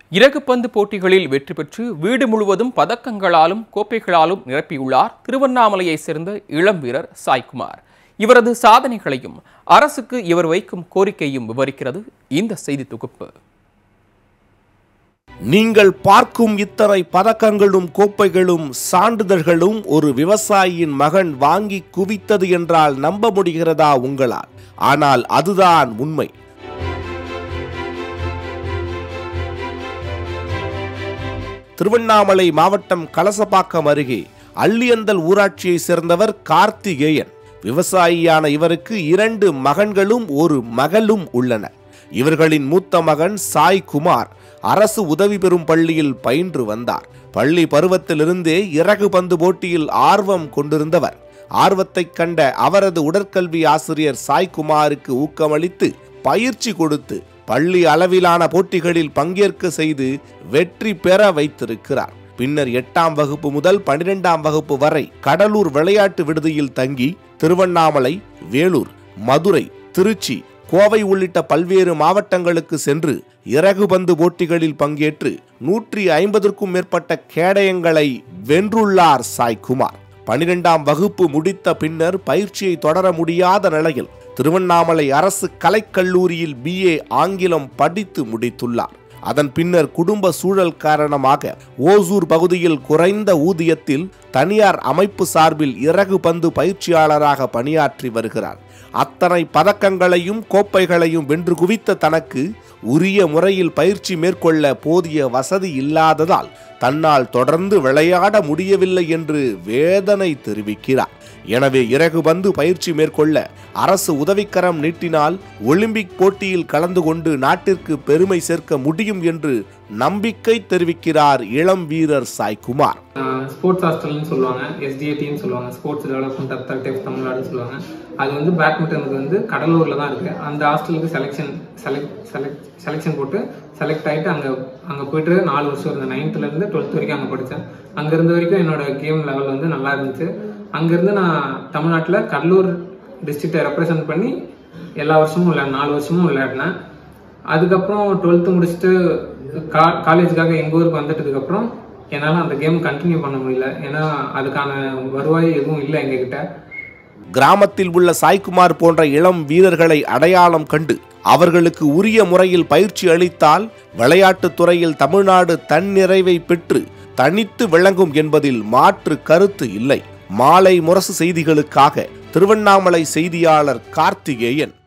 இறகுப்பந்து போட்டிகளில் வெற்றி பெற்று வீடு முழுவதும் பதக்கங்களாலும் கோப்பைகளாலும் நிரப்பியுள்ளார் திருவண்ணாமலையைச் சேர்ந்த இளம் வீரர் சாய்குமார் இவரது சாதனைகளையும் அரசுக்கு இவர் வைக்கும் கோரிக்கையும் விவரிக்கிறது இந்த செய்தி தொகுப்பு நீங்கள் பார்க்கும் இத்தனை பதக்கங்களும் கோப்பைகளும் சான்றிதழ்களும் ஒரு விவசாயியின் மகன் வாங்கி குவித்தது என்றால் நம்ப முடிகிறதா உங்களால் ஆனால் அதுதான் உண்மை திருவண்ணாமலை மாவட்டம் கலசப்பாக்கம் அருகே அள்ளியந்தல் ஊராட்சியை சேர்ந்தவர் கார்த்திகேயன் விவசாயியான இவருக்கு இரண்டு மகன்களும் ஒரு மகளும் உள்ளனர் இவர்களின் மூத்த மகன் சாய் குமார் அரசு உதவி பெறும் பள்ளியில் பயின்று வந்தார் பள்ளி பருவத்திலிருந்தே இறகு பந்து போட்டியில் ஆர்வம் கொண்டிருந்தவர் ஆர்வத்தைக் கண்ட அவரது உடற்கல்வி ஆசிரியர் சாய்குமாருக்கு ஊக்கமளித்து பயிற்சி கொடுத்து பள்ளி அளவிலான போட்டிகளில் பங்கேற்க செய்து வெற்றி பெற வைத்திருக்கிறார் பின்னர் எட்டாம் வகுப்பு முதல் பனிரெண்டாம் வகுப்பு வரை கடலூர் விளையாட்டு விடுதியில் தங்கி திருவண்ணாமலை வேலூர் மதுரை திருச்சி கோவை உள்ளிட்ட பல்வேறு மாவட்டங்களுக்கு சென்று இறகுபந்து போட்டிகளில் பங்கேற்று நூற்றி ஐம்பதற்கும் மேற்பட்ட கேடயங்களை வென்றுள்ளார் சாய்குமார் பனிரெண்டாம் வகுப்பு முடித்த பின்னர் பயிற்சியை தொடர முடியாத நிலையில் திருவண்ணாமலை அரசு கலைக்கல்லூரியில் பிஏ ஆங்கிலம் படித்து முடித்துள்ளார் அதன் பின்னர் குடும்ப சூழல் காரணமாக ஓசூர் பகுதியில் குறைந்த ஊதியத்தில் தனியார் அமைப்பு சார்பில் இறகு பந்து பயிற்சியாளராக பணியாற்றி வருகிறார் அத்தனை பதக்கங்களையும் கோப்பைகளையும் வென்று குவித்த தனக்கு உரிய முறையில் பயிற்சி மேற்கொள்ள போதிய வசதி இல்லாததால் தன்னால் தொடர்ந்து விளையாட முடியவில்லை என்று வேதனை தெரிவிக்கிறார் எனவே இறகு பந்து பயிற்சி மேற்கொள்ள அரசு உதவிக்கரம் நீட்டினால் ஒலிம்பிக் போட்டியில் கலந்து கொண்டு நாட்டிற்கு பெருமை சேர்க்க முடியும் என்று நம்பிக்கை தெரிவிக்கிறார் இளம் வீரர் சாய்குமார் ஸ்போர்ட்ஸ் ஹாஸ்டல்னு சொல்லுவாங்க எஸ்டிஏடின்னு சொல்லுவாங்க ஸ்போர்ட்ஸ் டெவலப்மெண்ட் அத்தாரிட்டி ஆஃப் தமிழ்நாடுன்னு சொல்லுவாங்க அது வந்து பேட்மிண்டனுக்கு வந்து கடலூரில் தான் இருக்குது அந்த ஹாஸ்டலுக்கு செலெக்ஷன் செலக்ட் செலக்ட் செலெக்ஷன் போட்டு செலக்ட் ஆகிட்டு அங்கே அங்கே போயிட்டு நாலு வருஷம் இருந்தேன் நைன்த்துலேருந்து டுவெல்த் வரைக்கும் அங்கே படித்தேன் அங்கே இருந்த வரைக்கும் என்னோட கேம் லெவல் வந்து நல்லா இருந்துச்சு அங்கேருந்து நான் தமிழ்நாட்டில் கடலூர் டிஸ்ட்ரிக்டை ரெப்ரசன்ட் பண்ணி எல்லா வருஷமும் விளையாடினேன் நாலு வருஷமும் விளையாடினேன் அதுக்கப்புறம் டுவெல்த்து முடிச்சுட்டு கா காலேஜுக்காக எங்கள் ஊருக்கு வந்துட்டதுக்கப்புறம் என்னால் அந்த கேம் கண்டினியூ பண்ண முடியல ஏன்னா அதுக்கான வருவாய் எதுவும் இல்லை எங்ககிட்ட கிராமத்தில் உள்ள சாய்குமார் போன்ற இளம் வீரர்களை அடையாளம் கண்டு அவர்களுக்கு உரிய முறையில் பயிற்சி அளித்தால் விளையாட்டுத் துறையில் தமிழ்நாடு தன்னிறைவை பெற்று தனித்து விளங்கும் என்பதில் மாற்று கருத்து இல்லை மாலை முரசு செய்திகளுக்காக திருவண்ணாமலை செய்தியாளர் கார்த்திகேயன்